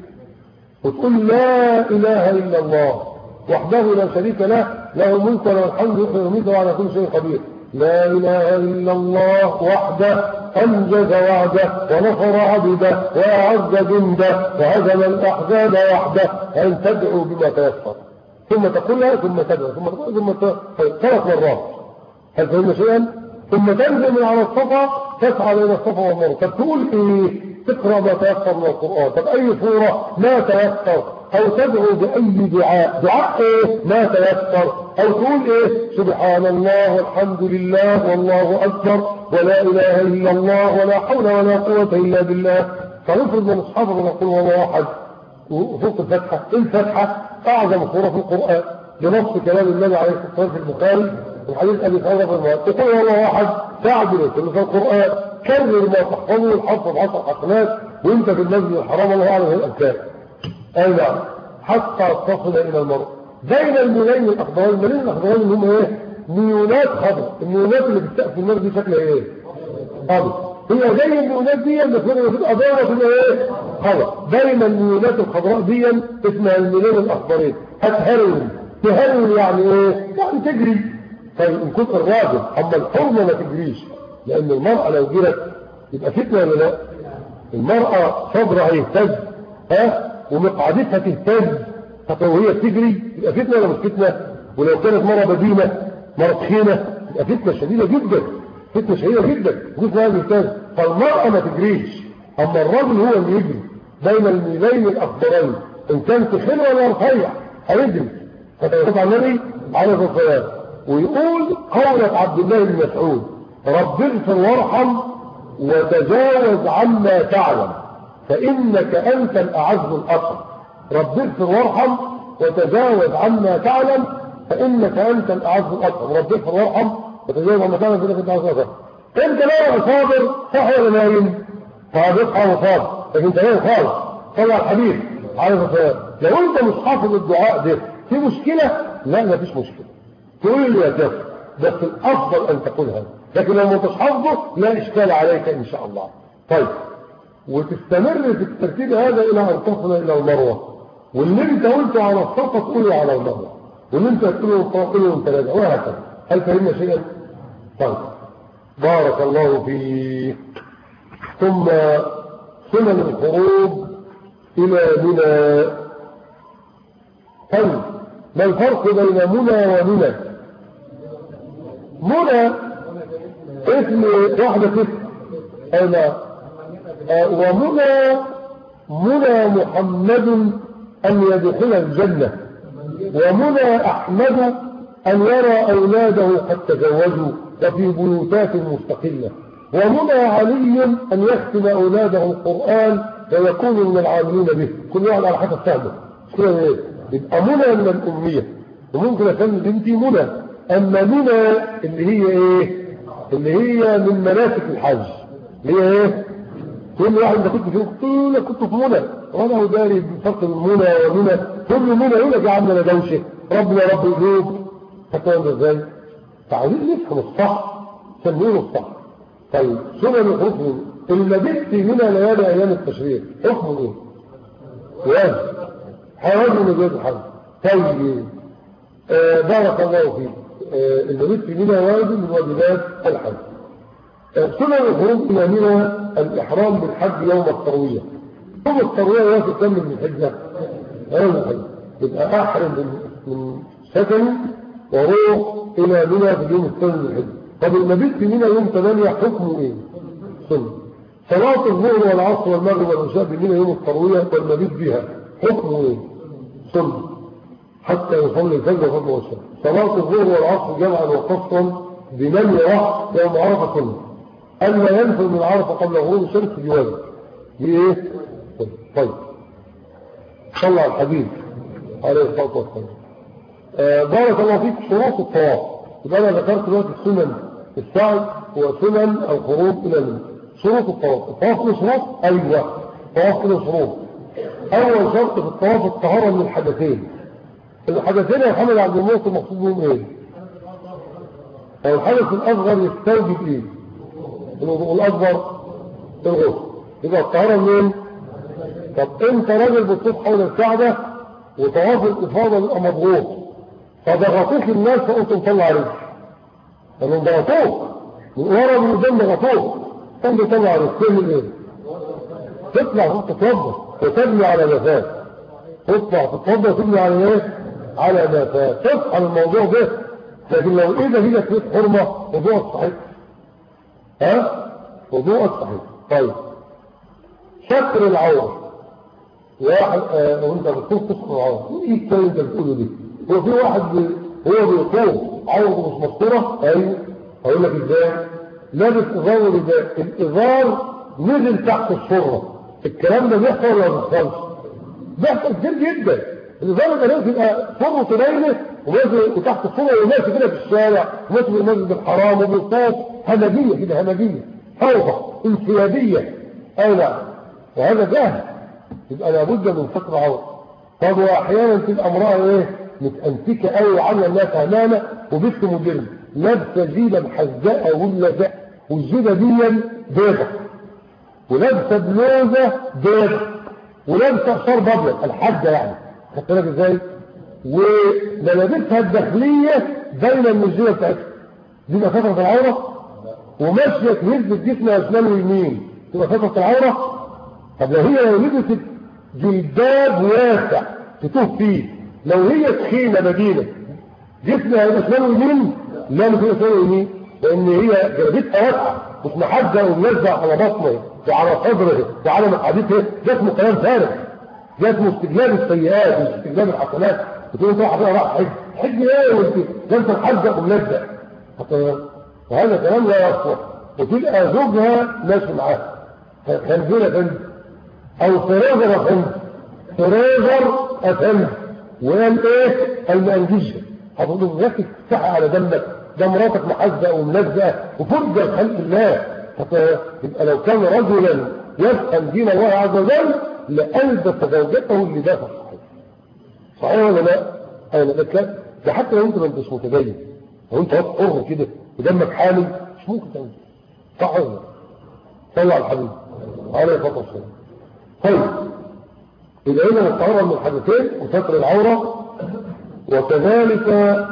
وتقول لا إله إلا الله وحده لا شريك له له الملك وله الحمد يحيي ويميت وعلى كل شيء قدير لا إله إلا الله وحده أنجز وعده ونصر عبده وأعز جنده وهزم الأحزاب وحده أن تدعو بما تيسر ثم تقولها ثم تدعو ثم تقول ثم ثلاث مرات هل فهمنا شيئا؟ ثم تنزل من على الصفا تسعى إلى الصفا والمروة طب تقول إيه؟ تقرأ ما تيسر من القرآن طب أي سورة ما تيسر أو تدعو بأي دعاء دعاء إيه ما تيسر أو تقول إيه سبحان الله والحمد لله والله أكبر ولا إله إلا الله ولا حول ولا قوة إلا بالله فنفرض من أصحابه ونقول والله أحد وفوق الفتحة الفتحة أعظم سورة في القرآن بنص كلام النبي عليه الصلاة والسلام في البخاري الحديث أبي ثوبة في المواد تقول والله أحد تعدل في القرآن كرر ما تحفظه الحفظ عشر حسنات وانت في المسجد الحرام الله أعلم الأذكار أي نعم حتى تصل إلى المرء بين الميلين الأخضرين الميلين الأخضرين هم إيه؟ ميونات خضر الميونات اللي بتسقف النار دي شكلها إيه؟ خضر هي زي الميونات دي بس لما تبقى ضارة تبقى إيه؟ خضر بين الميونات الخضراء دي اسمها الميلين الأخضرين هتهرون تهرون يعني إيه؟ يعني تجري طيب إن كنت الراجل أما الحرمة ما تجريش لأن المرأة لو جرت يبقى فتنة ولا لا؟ المرأة صدرها يهتز ها ومقعدتها تهتز طب وهي بتجري يبقى فتنة ولا مش فتنة ولو كانت مرة بدينة مرة تخينة يبقى فتنة شديدة جدا فتنة شديدة جدا جسمها يهتز فالمرأة ما تجريش أما الرجل هو اللي يجري بين الميلين الأخضرين إن كان تخين ولا رفيع هيجري فتوقف على النبي عليه الصلاة والسلام ويقول قولة عبد الله بن مسعود رب اغفر وارحم وتجاوز عما تعلم فإنك أنت الأعز الأكرم رب اغفر وارحم وتجاوز عما تعلم فإنك أنت الأعز الأكرم رب اغفر وارحم وتجاوز عما تعلم فإنك أنت الأعز الأكرم أنت لا صابر صح ولا نايم فهتصحى وصابر لكن أنت نايم خالص طلع الحبيب عليه الصلاة والسلام لو أنت مش حافظ الدعاء ده في مشكلة لا ما فيش مشكلة تقول لي يا كافر بس الأفضل أن تقولها لكن لو ما انتش حافظه لا إشكال عليك إن شاء الله طيب وتستمر في الترتيب هذا إلى أن تصل إلى المروة واللي انت قلته على الصفة تقوله على المروة واللي انت تقوله تقوله وانت راجع وهكذا هل فهمنا شيئا؟ طيب بارك الله فيك ثم سنن الخروج إلى منى طيب ما الفرق بين منى ومنى منى اسم واحدة اسم أنا ومنى منى محمد أن يدخل الجنة ومنى أحمد أن يرى أولاده قد تزوجوا وفي بيوتات مستقلة ومنى علي أن يختم أولاده القرآن ويكون من العاملين به كل واحد على حسب فهمه كده ايه يبقى منى من الأمية وممكن أسمي بنتي منى أما منى اللي هي إيه اللي هي من مناسك الحج اللي هي إيه كل واحد انت كنت فيه كل كنت في منى وانا هو داري بفرق المنى ومنى كل منى يقول لك يا عم انا دوشه ربنا رب قلوب هتقول ازاي فعايزين نفهم الصح سميه الصح طيب سنن الحكم المبت من ليالي ايام التشريق حكمه ايه واجب حواجب من جهه الحج طيب آه بارك الله فيك آه المبت من واجب من واجبات الحج آه سنن الخروج الى منى الاحرام بالحج يوم الترويه يوم الترويه يوافق كم من الحجه يوم الحج يبقى احرم من سكن وروح الى منى في اليوم الثاني من الحج طب المبيت في منى يوم 8 حكمه ايه سنة صلاة الظهر والعصر والمغرب والعشاء في منى يوم التروية والمبيت بها حكمه ايه سنة حتى يصلي الفجر وفضل والشمس صلاة الظهر والعصر جمعا وقصرا بمن وقت يوم عرفة سنة ألا ينفذ من عرفة قبل غروب الشمس بواجب بإيه؟ طيب صلى على الحبيب عليه الصلاة والسلام آه بارك الله فيك شروط الطواف يبقى أنا ذكرت دلوقتي السنن السعي وسنن الخروج إلى منى شروط الطواف الطواف له شروط أيوة الطواف له شروط أول شرط في الطواف الطهارة من الحدثين الحدثين يا محمد عبد الموت المقصود بهم إيه؟ الحدث الأصغر يستوجب إيه؟ الوضوء الأكبر الغسل يبقى الطهارة منين؟ طب أنت راجل بتطوف حول الكعبة وطواف الإفاضة بيبقى مضغوط فضغطوك الناس فقلت مطلع رزق لأنهم ضغطوك من ورا من قدام ضغطوك قلت مطلع رزق تعمل ايه؟ تطلع تتوضا وتبني على نفاس تطلع تتوضا وتبني على ايه؟ على نفاس تفعل الموضوع ده لكن لو ايه هي فيه حرمة وضوء صحيح ها؟ وضوء صحيح طيب ستر العورة واحد آه وانت بتطوف تسكر العورة ايه الكلام انت بتقوله دي هو في واحد بي هو بيطوف عورته مش مستورة ايوه هقول لك ازاي لابس ازار ورداء الازار نزل تحت السرة الكلام ده بيحصل ولا ما بيحصلش بيحصل كتير جدا الازار ده لازم يبقى سرته باينه ونازل وتحت السرة وماشي كده في الشارع وماشي في المسجد الحرام وبيطوف همجية كده همجية فوضى انسيابية اي نعم وهذا جاهل يبقى لابد من ستر عورة طب واحيانا تبقى امرأة ايه متأنتكة قوي وعاملة الناس امامة وبنت مجرم لابسة جيبة محزقة ولا ده والجيبة دي بيضة ولابسة بلوزة بيضة ولابسة شرب ابيض الحاجة يعني خدت بالك ازاي وملابسها الداخلية باينة من الجيبة بتاعتها دي بقى فترة العورة وماشية تهز جسمها شمال ويمين تبقى فترة العورة طب لو هي لو لبست جلباب واسع تتوه فيه لو هي تخينة مدينة جسمها هيبقى شمال ويمين لا مش شمال ويمين لان هي جلبتها واسعة مش محجة وملزع على بطنه وعلى صدره وعلى مقعدته ده اسمه كلام فارغ ده اسمه استجلاب السيئات مش استجلاب الحسنات بتقول انت واحد راح حج حج ايه وانت ده انت محجة وملزق وهذا كلام لا يصلح وتبقى زوجها ماشي معاها خنزيرة فندم او فريزر افند فريزر افند وقال ايه المنجيشة هتقول له ركز ساعة على دمك ده مراتك محزقة وملزقة وفرجة خلق الله يبقى لو كان رجلا يفهم دين الله عز وجل لألبس زوجته اللباس الصحيح صحيح ولا لا؟ انا لك ده حتى لو انت ما انتش متدين لو انت حر كده ودمك حامل مش ممكن تعمل صح ولا لا؟ صلى على الحبيب عليه الصلاه والسلام طيب يبقى هنا الطهاره من الحدثين وستر العوره وكذلك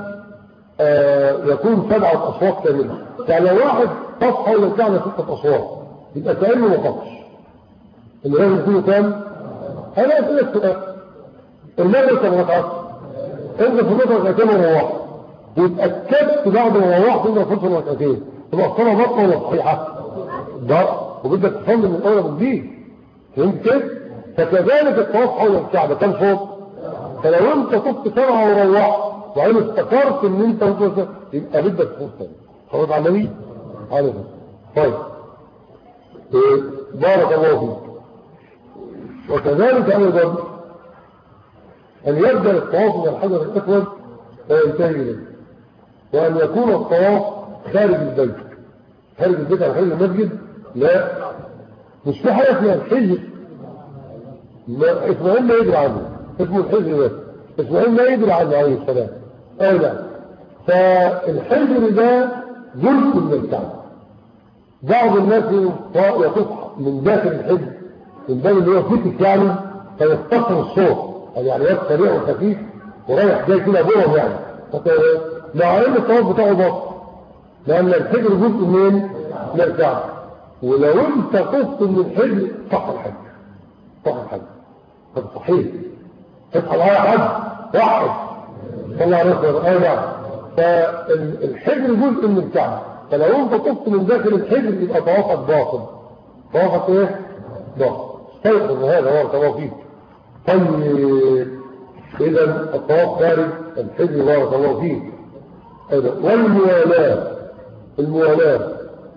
آه يكون سبعه اصوات كامله يعني لو واحد طف حول الكعبه سته اصوات يبقى كانه ما طفش اللي لازم يكون كام؟ انا اسال السؤال المغرب كان ركعات انت في مصر ركعتين وروحت واتاكدت بعد ما روحت انت وصلت ركعتين تبقى الصلاه بطنه ولا صحيحه؟ ده وبدك تصلي من الاول وجديد فهمت كيف؟ فكذلك الطواف حول الكعبه كم صوت؟ فلو انت طفت سبعه وروحت وبعدين افتكرت ان انت يبقى بدك فرصه خلاص على النبي عليه طيب إيه، بارك الله فيك وكذلك ايضا ان يبدا الطواف من الحجر الاسود وينتهي اليه وان يكون الطواف خارج البيت خارج البيت على خارج المسجد لا مش في حاجه اسمها الحجر اسماعيل ما يدري عنه اسمه الحجر بس اسماعيل ما يدري عنه عليه السلام اي نعم فالحجر ده جزء من الكعبه بعض الناس يطوف من داخل الحجر من باب اللي هو فتك يعني فيختصر الصوت يعني يد سريع وخفيف ورايح جاي كده بوهم يعني مع ان الطواف بتاعه بسيط لان الحجر جزء من من الكعبه ولو انت طفت من الحجر صح الحج صح الحج طب صحيح تصحى معايا حد واحد صلى عليه وسلم اي نعم فالحجر جزء من الكعبه فلو انت طفت من داخل الحجر يبقى طوافك باطل طوافك ايه؟ باطل استيقظ هذا هو طواف فيه طيب اذا الطواف خارج الحجر بارك الله فيه والموالاه الموالاه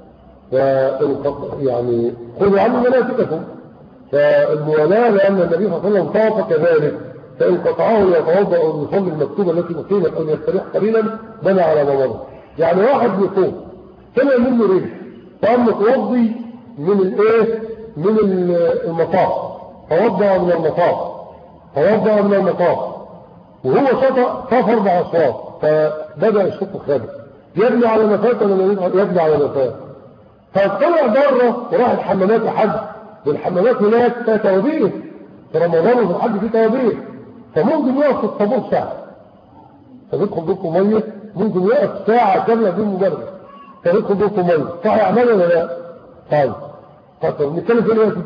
يعني خذوا عنه مناسككم فالموالاه لان النبي صلى الله عليه وسلم طاف كذلك فان قطعه يتوضا او يصلي المكتوبه التي اقيمت او يستريح قليلا بنى على ممر يعني واحد بيطوف طلع منه رجل فقام متوضي من الايه من المطاف توضا من المطاف توضا من المطاف وهو شطأ طاف اربع اصوات فبدا الشق الخامس يبني على مسافه ولا يبني على مسافه فطلع بره وراح الحمامات لحد والحمامات هناك فيها توابير في رمضان وفي الحج فيه توابير فممكن يقف في الطابور ساعه فبيدخل بيكم ميه ممكن يقف ساعه كامله بدون مبرر فبيدخل بيكم ميه صح يعمل ولا لا؟ طيب طيب نتكلم في ايه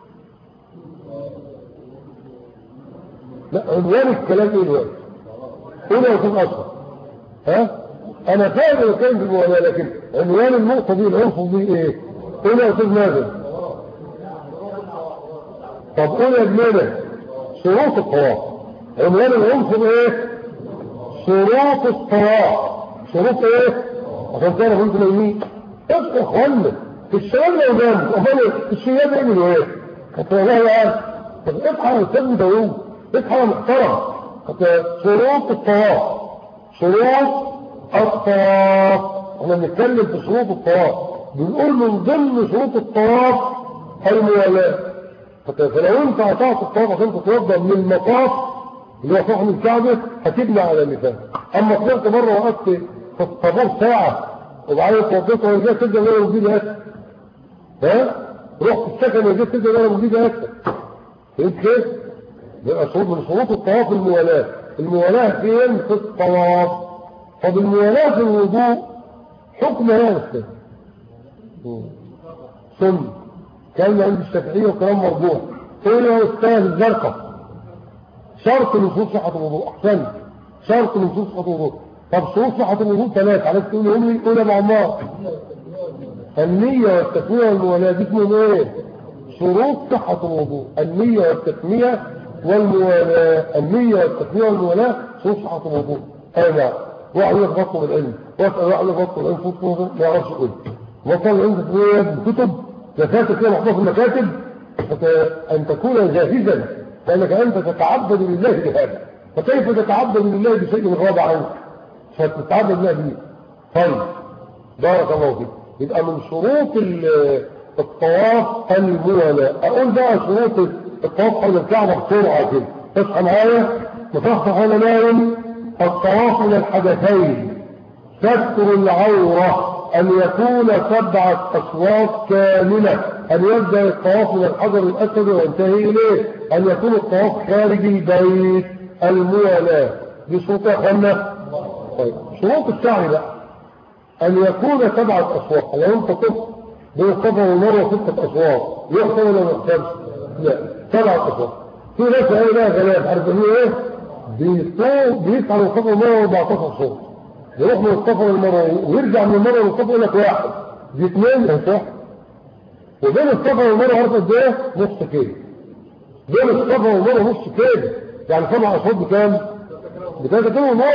لا عنوان الكلام ايه دلوقتي؟ هنا يكون اصلا ها؟ انا فاهم كان في الموضوع لكن عنوان النقطه دي العنف دي ايه؟ هنا يا استاذ مازن طب قول يا ابننا شروط الطواف عنوان العنف ايه؟ شروط الطواف شروط ايه؟ عشان تعرف انتوا نايمين اصبر اخوانا في الشباب لو جنب امال الشباب يعملوا ايه؟ طب والله عارف طب اصحى يا استاذ داوود اصحى يا محترم شروط الطواف شروط الطواف احنا بنتكلم في شروط الطواف بنقول من ضمن شروط الطواف الموالاه فلو انت قطعت الطواف عشان تتوضا من المطاف اللي هو فوق الكعبه هتبني على المثال اما طلعت مره وقفت في الطابور ساعه وبعدين اتوضيت ورجعت تبدا وانا مجيب اكل ها رحت السكن ورجعت تبدا وانا مجيب اكل فهمت كيف؟ يبقى شروط من شروط الطواف الموالاه الموالاه فين؟ في الطواف طب الموالاه في الوضوء حكم هذا سن كلمة عند الشافعية وكلام مرجوح ايه يا استاذ الزرقاء شرط نصوص صحة الوضوء احسن شرط نصوص صحة الوضوء طب شروط صحة الوضوء ثلاثة عايز تقول لهم لي قول يا عمار النية والتسمية والموالاة دي اسمهم ايه شروط صحة الوضوء النية والتسمية والموالاة النية والتسمية والموالاة شروط صحة الوضوء اي نعم واحد يخبطه بالعلم واسأل واحد يخبطه بالعلم فوق ما يعرفش يقول وصل عندك في كتب زكاة كده محطوطة في المكاتب أن تكون جاهزا لأنك أنت تتعبد لله بهذا فكيف تتعبد لله بشيء غاب عنك فتتعبد لله به طيب بارك الله فيك يبقى من شروط الطواف المولاة أقول بقى شروط الطواف حول الكعبة بسرعة كده تصحى معايا مصحصح ولا نايم الطواف من الحدثين ستر العورة أن يكون سبعة أشواط كاملة أن يبدأ الطواف من الحجر الأسود وينتهي إليه أن يكون الطواف خارج البيت الموالاة دي شروط يا أخوانا طيب شروط السعي بقى أن يكون سبعة أشواط لو أنت طفل بين الصفا والمروة ستة أشواط يحصل ولا ما يحصلش؟ لا سبعة أشواط في ناس قالوا لا غلاب عارفين إيه؟ بيسعى الصفا والمروة 14 شهر يروح من الصفا للمروه ويرجع من المروه للصفا يقول لك واحد دي اثنين يا صح وبين الصفا والمروه عارف قد ايه نص كيلو بين الصفا والمروه نص كيلو يعني سبع اشهر بكام؟ بثلاثة كيلو ونص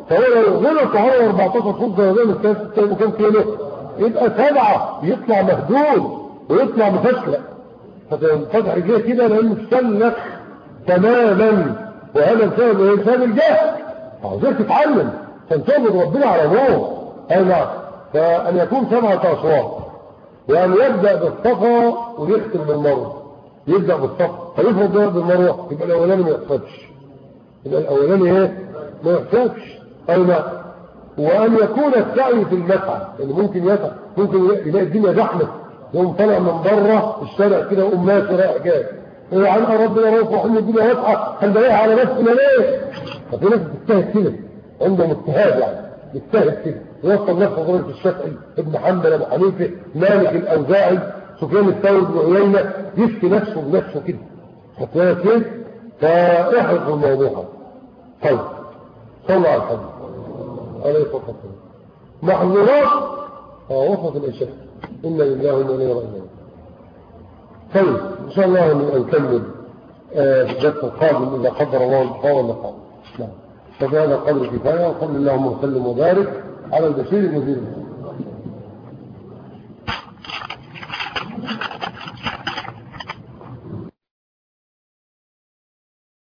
فهو لو غلط هو 14 فوق زي ما كان كان كيلو يبقى سبعة يطلع مهدود ويطلع مفشلة فتح رجليه كده لانه تسلخ تماما وهذا بسبب ايه؟ بسبب الجهل عاوزين تتعلم عشان ربنا على نور اي نعم فان يكون سبعة اصوات وان يبدا بالصفا ويختم بالمروه يبدا بالصفا فيفرض ده بالمروه يبقى الاولاني ما يحسبش يبقى الاولاني ايه ما يحسبش اي نعم وان يكون السعي في المسعى يعني ممكن يسعى ممكن يلاقي الدنيا زحمه يقوم طالع من بره الشارع كده ويقوم ماشي رايح جاي ايه عن ربنا روح وحن الدنيا واسعه هنضيعها على نفسنا ليه؟ ففي ناس بتجتهد كده عندهم اجتهاد يعني بيجتهد كده يوصل نفسه لدرجه الشافعي ابن حنبل ابو حنيفه مالك الاوزاعي سفيان الثوري بن عيينه يفتي نفسه بنفسه كده هتلاقي كده فاحرق الموضوع طيب صلى على الحديث عليه الصلاه والسلام محظورات اه وصفت الاشياء إنا لله وإنا إليه راجعون طيب إن شاء الله نكمل في الدرس القادم إذا قدر الله البقاء واللقاء نعم فبهذا القدر كفاية وصلى اللهم وسلم وبارك على البشير النذير